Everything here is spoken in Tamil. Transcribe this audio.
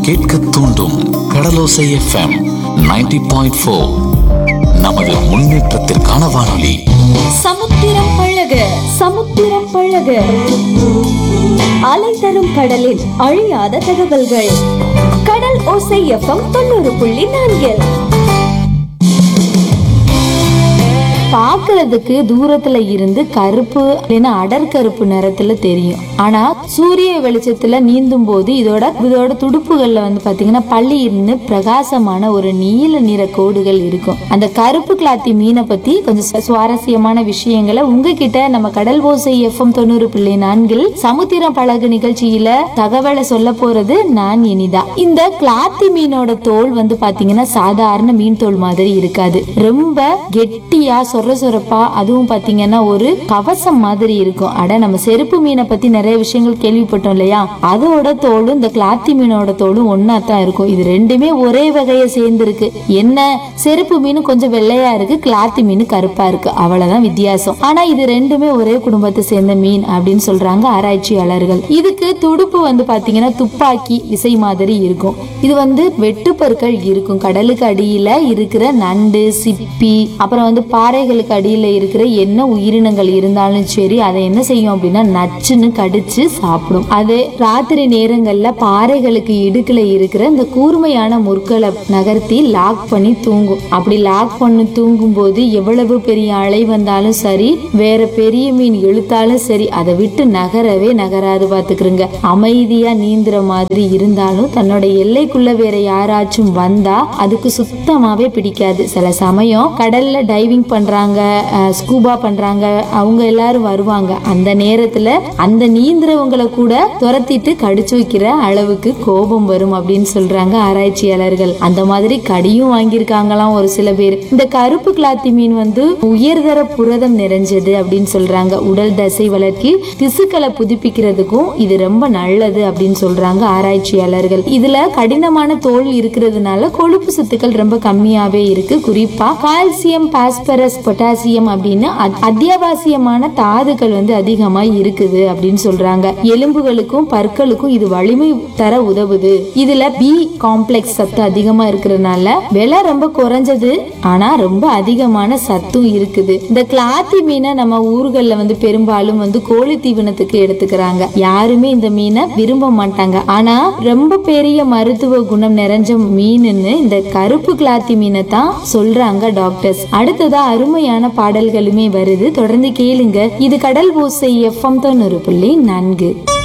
கேட்க தூண்டும் கடலோசை எஃப்எம் 90.4 பாயிண்ட் ஃபோர் நமது முன்னேற்றத்திற்கான வானொலி சமுத்திரம் பழக சமுத்திரம் பழக அலை தரும் கடலில் அழியாத தகவல்கள் கடல் ஓசை எஃப்எம் தொண்ணூறு புள்ளி நான்கில் பார்க்கிறதுக்கு தூரத்துல இருந்து கருப்பு இல்லைன்னா அடர் கருப்பு நிறத்துல தெரியும் ஆனா சூரிய வெளிச்சத்துல நீந்தும் போது இதோட இதோட துடுப்புகள்ல வந்து பாத்தீங்கன்னா பள்ளி இருந்து பிரகாசமான ஒரு நீல நிற கோடுகள் இருக்கும் அந்த கருப்பு கிளாத்தி மீனை பத்தி கொஞ்சம் சு- சுவாரஸ்யமான விஷயங்களை உங்ககிட்ட நம்ம கடல் ஓசை எஃப்எம் தொண்ணூறு புள்ளி நான்கில் சமுத்திரம் பழகு நிகழ்ச்சியில தகவலை சொல்ல போறது நான் இனிதா இந்த கிளாத்தி மீனோட தோல் வந்து பாத்தீங்கன்னா சாதாரண மீன் தோல் மாதிரி இருக்காது ரொம்ப கெட்டியா சொர சொரப்பா அதுவும் பாத்தீங்கன்னா ஒரு கவசம் மாதிரி இருக்கும் அட நம்ம செருப்பு மீனை பத்தி நிறைய விஷயங்கள் கேள்விப்பட்டோம் இல்லையா அதோட தோலும் இந்த கிளாத்தி மீனோட தோலும் ஒன்னா தான் இருக்கும் இது ரெண்டுமே ஒரே வகையை சேர்ந்திருக்கு என்ன செருப்பு மீன் கொஞ்சம் வெள்ளையா இருக்கு கிளாத்தி மீன் கருப்பா இருக்கு அவ்வளவுதான் வித்தியாசம் ஆனா இது ரெண்டுமே ஒரே குடும்பத்தை சேர்ந்த மீன் அப்படின்னு சொல்றாங்க ஆராய்ச்சியாளர்கள் இதுக்கு துடுப்பு வந்து பாத்தீங்கன்னா துப்பாக்கி விசை மாதிரி இருக்கும் இது வந்து வெட்டுப்பற்கள் இருக்கும் கடலுக்கு அடியில இருக்கிற நண்டு சிப்பி அப்புறம் வந்து பாறைகளுக்கு அடியில இருக்கிற என்ன உயிரினங்கள் இருந்தாலும் சரி அதை என்ன செய்யும் அப்படின்னா நச்சுன்னு கடிச்சு சாப்பிடும் அது ராத்திரி நேரங்கள்ல பாறைகளுக்கு இடுக்குல இருக்கிற இந்த கூர்மையான முற்களை நகர்த்தி லாக் பண்ணி தூங்கும் அப்படி லாக் பண்ணி தூங்கும் போது எவ்வளவு பெரிய அலை வந்தாலும் சரி வேற பெரிய மீன் இழுத்தாலும் சரி அதை விட்டு நகரவே நகராது பாத்துக்கிறங்க அமைதியா நீந்துற மாதிரி இருந்தாலும் தன்னோட எல்லைக்குள்ள வேற யாராச்சும் வந்தா அதுக்கு சுத்தமாவே பிடிக்காது சில சமயம் கடல்ல டைவிங் பண்றாங்க ஸ்கூபா பண்றாங்க அவங்க எல்லாரும் வருவாங்க அந்த நேரத்துல அந்த நீந்துறவங்களை கூட துரத்திட்டு கடிச்சு வைக்கிற அளவுக்கு கோபம் வரும் அப்படின்னு சொல்றாங்க ஆராய்ச்சியாளர்கள் அந்த மாதிரி கடியும் வாங்கியிருக்காங்களாம் ஒரு சில பேர் இந்த கருப்பு கிளாத்தி மீன் வந்து உயர்தர புரதம் நிறைஞ்சது அப்படின்னு சொல்றாங்க உடல் தசை வளர்ச்சி திசுக்களை புதுப்பிக்கிறதுக்கும் இது ரொம்ப நல்லது அப்படின்னு சொல்றாங்க ஆராய்ச்சியாளர்கள் இதுல கடினமான தோல் இருக்கிறதுனால கொழுப்பு சத்துக்கள் ரொம்ப கம்மியாவே இருக்கு குறிப்பா கால்சியம் பாஸ்பரஸ் பொட்டாசியம் அப்படின்னு அத்- அத்தியாவசியமான தாதுக்கள் வந்து அதிகமா இருக்குது அப்படின்னு சொல்றாங்க எலும்புகளுக்கும் பற்களுக்கும் இது வலிமை தர உதவுது இதுல பி காம்ப்ளெக்ஸ் சத்து அதிகமா இருக்கிறதுனால விலை ரொம்ப குறைஞ்சது ஆனா ரொம்ப அதிகமான சத்தும் இருக்குது இந்த கிளாத்தி மீனை நம்ம ஊர்கள்ல வந்து பெரும்பாலும் வந்து கோழி தீவனத்துக்கு எடுத்துக்கிறாங்க யாருமே இந்த மீனை விரும்ப மாட்டாங்க ஆனா ரொம்ப பெரிய மருத்துவ குணம் நிறைஞ்ச மீனுன்னு இந்த கருப்பு கிளாத்தி மீனை தான் சொல்றாங்க டாக்டர்ஸ் அடுத்ததா அருமையான பாடல்களுமே வருது தொடர்ந்து கேளுங்க இது கடல் ஓசை எஃப்எம் தொண்ணூறு புள்ளி நான்கு